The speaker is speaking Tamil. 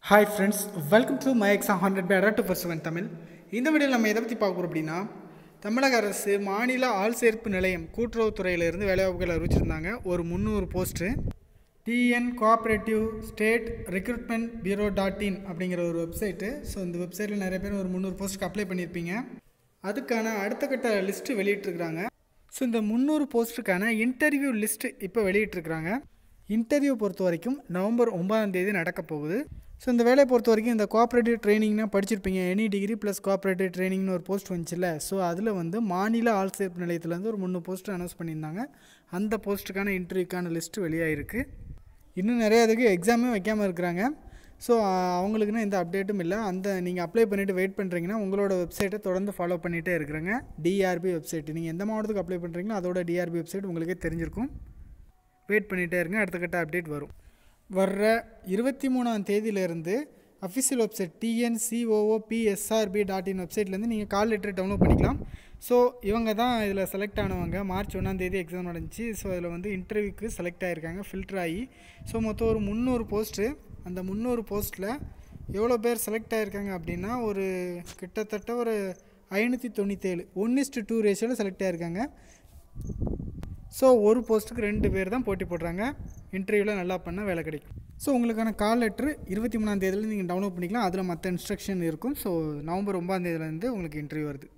hi friends welcome to my exam hundred பேடா டூ ஃபர்ஸ்ட் செவன் தமிழ் இந்த வீடியோவில் நம்ம எதை பற்றி பார்க்க போகிறோம் அப்படின்னா தமிழக அரசு மாநில ஆள் சேர்ப்பு நிலையம் கூட்டுறவுத்துறையிலிருந்து வேலைவாய்ப்புகள் அறிவிச்சிருந்தாங்க ஒரு முந்நூறு post TN cooperative state recruitment bureau dot in அப்படிங்கிற ஒரு வெப்சைட்டு ஸோ இந்த வெப்சைட்டில் நிறைய பேர் ஒரு முந்நூறு போஸ்ட்டுக்கு அப்ளை பண்ணியிருப்பீங்க அதுக்கான அடுத்த கட்ட லிஸ்ட்டு வெளியிட்டிருக்கிறாங்க ஸோ இந்த முந்நூறு போஸ்ட்டுக்கான இன்டர்வியூ லிஸ்ட்டு இப்போ வெளியிட்டிருக்கிறாங்க இன்டர்வியூ பொறுத்த வரைக்கும் நவம்பர் ஒன்பதாம் தேதி நடக்க போகுது ஸோ இந்த வேலையை பொறுத்த வரைக்கும் இந்த கோஆப்ரேட்டிவ் ட்ரைனிங்னா படிச்சிருப்பீங்க எனி டிகிரி ப்ளஸ் கோஆப்ரேட்டிவ் ட்ரைனிங்னு ஒரு போஸ்ட் வந்துச்சுல்ல ஸோ அதில் வந்து மாநில ஆள் சேர்ப்பு நிலையத்துலேருந்து ஒரு முந்நூறு போஸ்ட்டு அனௌன்ஸ் பண்ணியிருந்தாங்க அந்த போஸ்ட்டுக்கான இன்டர்வியூக்கான லிஸ்ட்டு வெளியாகிருக்கு இன்னும் நிறைய இதுக்கு எக்ஸாமே வைக்காமல் இருக்கிறாங்க ஸோ அவங்களுக்குன்னு எந்த அப்டேட்டும் இல்லை அந்த நீங்கள் அப்ளை பண்ணிவிட்டு வெயிட் பண்ணுறீங்கன்னா உங்களோட வெப்சைட்டை தொடர்ந்து ஃபாலோ பண்ணிகிட்டே இருக்கிறாங்க டிஆர்பி வெப்சைட் நீங்கள் எந்த மாவட்டத்துக்கு அப்ளை பண்ணுறீங்களோ அதோட டிஆர்பி வெப்சைட் உங்களுக்கே தெரிஞ்சிருக்கும் வெயிட் பண்ணிகிட்டே இருங்க அடுத்த கட்ட அப்டேட் வரும் வர்ற இருபத்தி மூணாம் தேதியிலேருந்து official website TNCOOPSRB dot in வெப்சைட்லேருந்து நீங்கள் கால் லெட்டர் டவுன்லோட் பண்ணிக்கலாம் ஸோ இவங்க தான் இதில் செலக்ட் ஆனவங்க மார்ச் ஒன்றாம் தேதி எக்ஸாம் நடந்துச்சு ஸோ இதில் வந்து இன்டர்வியூக்கு செலக்ட் ஆகியிருக்காங்க ஃபில்டர் ஆகி ஸோ மொத்தம் ஒரு முந்நூறு போஸ்ட்டு அந்த முந்நூறு போஸ்ட்டில் எவ்வளோ பேர் செலக்ட் ஆகியிருக்காங்க அப்படின்னா ஒரு கிட்டத்தட்ட ஒரு ஐநூற்றி தொண்ணூற்றேழு ஒன் இஸ்டு டூ ரேஷியோவில் செலக்ட் ஆகியிருக்காங்க ஸோ ஒரு போஸ்ட்டுக்கு ரெண்டு பேர் தான் போட்டி போடுறாங்க இன்டர்வியூவில் நல்லா பண்ணால் வேலை கிடைக்கும் ஸோ உங்களுக்கான கால் லெட்ரு இருபத்தி மூணாம் தேதியில் நீங்கள் டவுன்லோட் பண்ணிக்கலாம் அதில் மற்ற இன்ஸ்ட்ரக்ஷன் இருக்கும் ஸோ நவம்பர் ஒன்பதாம் தேதியிலேருந்து உங்களுக்கு இன்டர்வியூ வருது